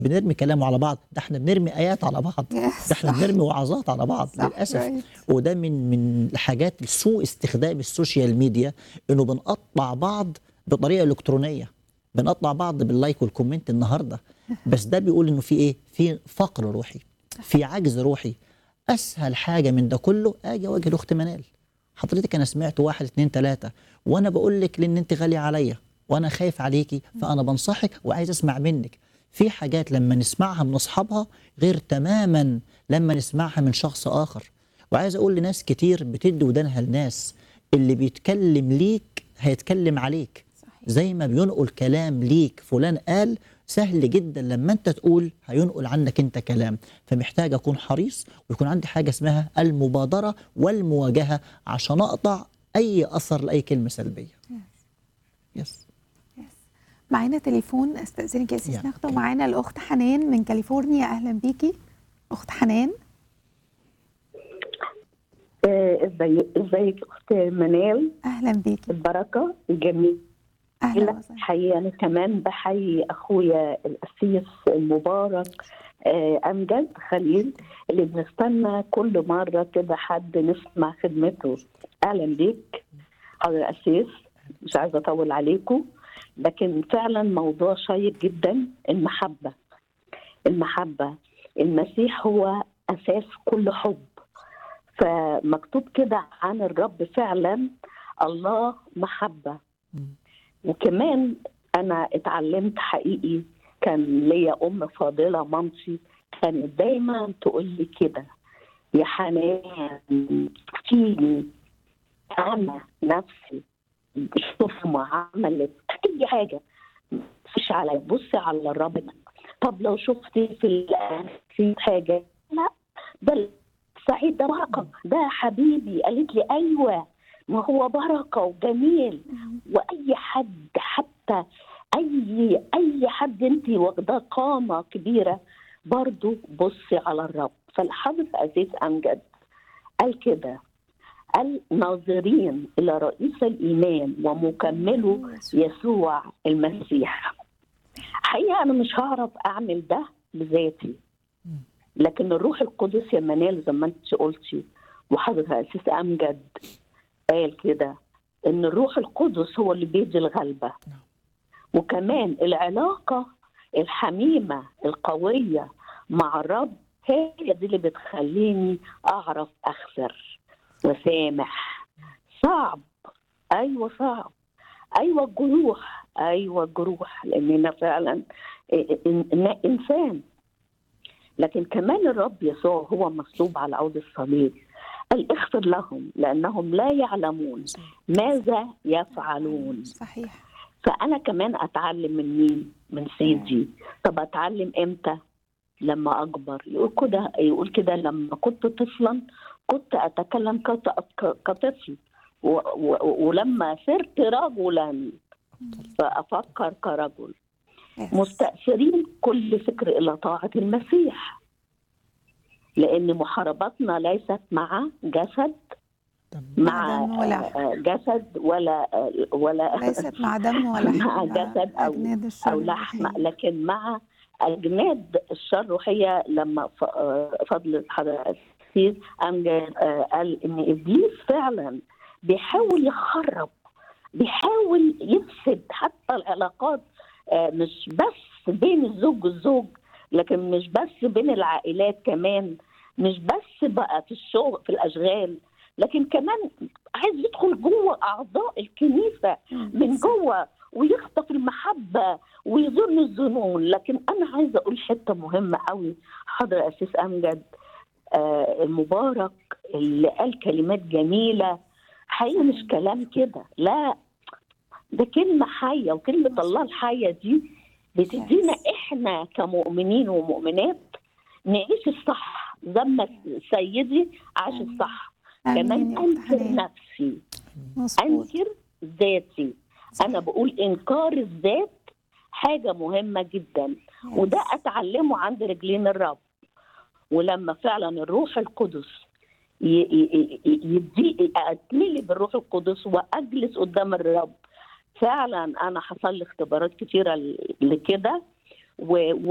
بنرمي كلام على بعض ده احنا بنرمي ايات على بعض ده احنا صح. بنرمي وعظات على بعض صح، للاسف right. وده من من الحاجات سوء استخدام السوشيال ميديا انه بنقطع بعض بطريقه الكترونيه بنقطع بعض باللايك والكومنت النهارده بس ده بيقول انه في ايه في فقر روحي في عجز روحي اسهل حاجه من ده كله اجي اواجه الاخت منال حضرتك انا سمعت واحد اتنين تلاته وانا بقول لك لان انت غاليه عليا وانا خايف عليكي فانا بنصحك وعايز اسمع منك في حاجات لما نسمعها من اصحابها غير تماما لما نسمعها من شخص اخر وعايز اقول لناس كتير بتدي ودانها لناس اللي بيتكلم ليك هيتكلم عليك صحيح. زي ما بينقل كلام ليك فلان قال سهل جدا لما انت تقول هينقل عنك انت كلام فمحتاج اكون حريص ويكون عندي حاجه اسمها المبادره والمواجهه عشان اقطع اي اثر لاي كلمه سلبيه يس معانا تليفون استاذنك يا سيس يعني ناخده كده. معانا الاخت حنان من كاليفورنيا اهلا بيكي اخت حنان آه، ازاي ازيك اخت منال اهلا بيكي البركه الجميل اهلا وسهلا حقيقه انا كمان بحيي اخويا القسيس المبارك آه، امجد خليل اللي بنستنى كل مره كده حد نسمع خدمته اهلا بيك حضر القسيس مش عايزه اطول عليكم لكن فعلا موضوع شيق جدا المحبه المحبه المسيح هو اساس كل حب فمكتوب كده عن الرب فعلا الله محبه وكمان انا اتعلمت حقيقي كان ليا ام فاضله مامتي كانت دايما تقول لي كده يا حنان فيني انا نفسي شوف ما عملت اي حاجه مفيش عليا بصي على الرب طب لو شفتي في ال- في حاجه لا ده سعيد ده بركه ده حبيبي قالت لي ايوه ما هو بركه وجميل واي حد حتى اي اي حد انت واخداه قامه كبيره برضو بصي على الرب فالحافظ عزيز امجد قال كده قال ناظرين الى رئيس الايمان ومكمله يسوع المسيح حقيقه انا مش هعرف اعمل ده بذاتي لكن الروح القدس يا منال زي ما انت قلتي وحضرتك اساس امجد قال كده ان الروح القدس هو اللي بيدي الغلبه وكمان العلاقه الحميمه القويه مع الرب هي دي اللي بتخليني اعرف اغفر وسامح صعب ايوه صعب ايوه الجروح ايوه الجروح لاننا فعلا إن- إن- انسان لكن كمان الرب يسوع هو مصلوب على عود الصليب قال اغفر لهم لانهم لا يعلمون ماذا يفعلون صحيح فانا كمان اتعلم من مين من سيدي طب اتعلم امتى لما اكبر يقول كده يقول كده لما كنت طفلا كنت اتكلم كط- ك- كطفل و- و- ولما صرت رجلا فافكر كرجل Yes. مستأثرين كل فكر إلى طاعة المسيح لأن محاربتنا ليست مع جسد مع دم ولا- آه، جسد ولا آه، ولا ليست مع دم ولا مع حول جسد أو أجناد الشر أو لحم الروحية. لكن مع أجناد الشر الروحية لما ف- آه، فضل حضرتك السيد أمجد آه، قال إن إبليس فعلا بيحاول يخرب بيحاول يفسد حتى العلاقات آه، مش بس بين الزوج والزوج لكن مش بس بين العائلات كمان مش بس بقى في الشغل في الاشغال لكن كمان عايز يدخل جوه اعضاء الكنيسه من جوه ويخطف المحبه ويظن الظنون لكن انا عايزه اقول حته مهمه قوي حضر اسيس امجد آه المبارك اللي قال كلمات جميله حقيقي مش كلام كده لا ده كلمه حيه وكلمه الله الحيه دي بتدينا احنا كمؤمنين ومؤمنات نعيش الصح زي ما سيدي عاش الصح كمان آمين يا أخت انكر حنان. نفسي مظبوط انكر ذاتي انا بقول انكار الذات حاجه مهمه جدا وده اتعلمه عند رجلين الرب ولما فعلا الروح القدس ي- ي- ي- يدي اتملي بالروح القدس واجلس قدام الرب فعلا انا حصل لي اختبارات كتيره ل- لكده و-